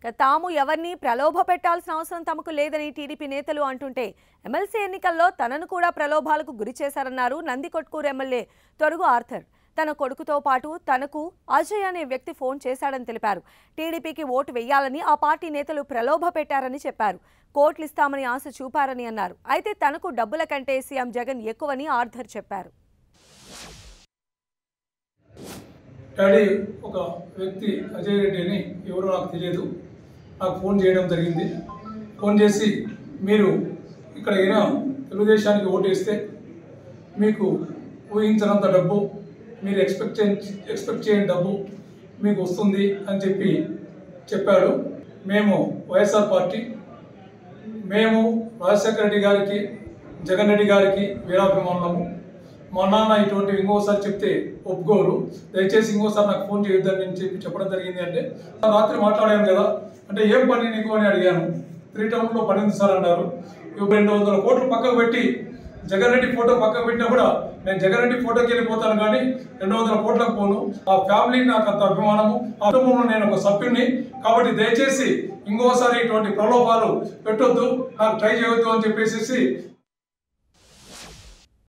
ఇక తాము ఎవరిని ప్రలోభ పెట్టాల్సిన అవసరం తమకు లేదని టీడీపీ నేతలు అంటుంటే ఎమ్మెల్సీ ఎన్నికల్లో తనను కూడా ప్రలోభాలకు గురి చేశారన్నారు నందికొట్కూరు ఎమ్మెల్యే తొరుగు ఆర్థర్ తన కొడుకుతో పాటు తనకు అజయ్ అనే వ్యక్తి ఫోన్ చేశాడని తెలిపారు టీడీపీకి ఓటు వేయాలని ఆ పార్టీ నేతలు ప్రలోభ పెట్టారని చెప్పారు కోట్లు ఇస్తామని ఆశ చూపారని అన్నారు అయితే తనకు డబ్బుల కంటే సీఎం జగన్ ఎక్కువని ఆర్థర్ చెప్పారు డాడీ ఒక వ్యక్తి అజయ్ రెడ్డి అని ఎవరో నాకు తెలియదు నాకు ఫోన్ చేయడం జరిగింది ఫోన్ చేసి మీరు ఇక్కడ అయినా తెలుగుదేశానికి ఓటు వేస్తే మీకు ఊహించినంత డబ్బు మీరు ఎక్స్పెక్ట్ చే ఎక్స్పెక్ట్ చేయని డబ్బు మీకు వస్తుంది అని చెప్పి చెప్పాడు మేము వైఎస్ఆర్ పార్టీ మేము రాజశేఖర రెడ్డి గారికి జగన్ రెడ్డి గారికి వీరాభిమానులము మా నాన్న ఇటువంటి ఇంకోసారి చెప్తే ఒప్పుకోరు దయచేసి ఇంకోసారి నాకు ఫోన్ చేయొద్దని నేను చెప్పి చెప్పడం జరిగింది అంటే రాత్రి మాట్లాడాను కదా అంటే ఏం పని నీకు అని అడిగాను త్రీ టౌన్లో పని ఉంది సార్ అన్నారు ఇప్పుడు రెండు వందల కోట్లు పక్కకు పెట్టి జగన్ రెడ్డి ఫోటో పక్కకు పెట్టినా కూడా నేను జగన్ రెడ్డి ఫోటోకి వెళ్ళిపోతాను కానీ రెండు వందల కోట్లకు పోను ఆ ఫ్యామిలీ నాకు అంత అభిమానము ఆ కుటుంబంలో నేను ఒక సభ్యుడిని కాబట్టి దయచేసి ఇంకోసారి ఇటువంటి ప్రలోభాలు పెట్టొద్దు నాకు ట్రై చేయొద్దు అని చెప్పేసి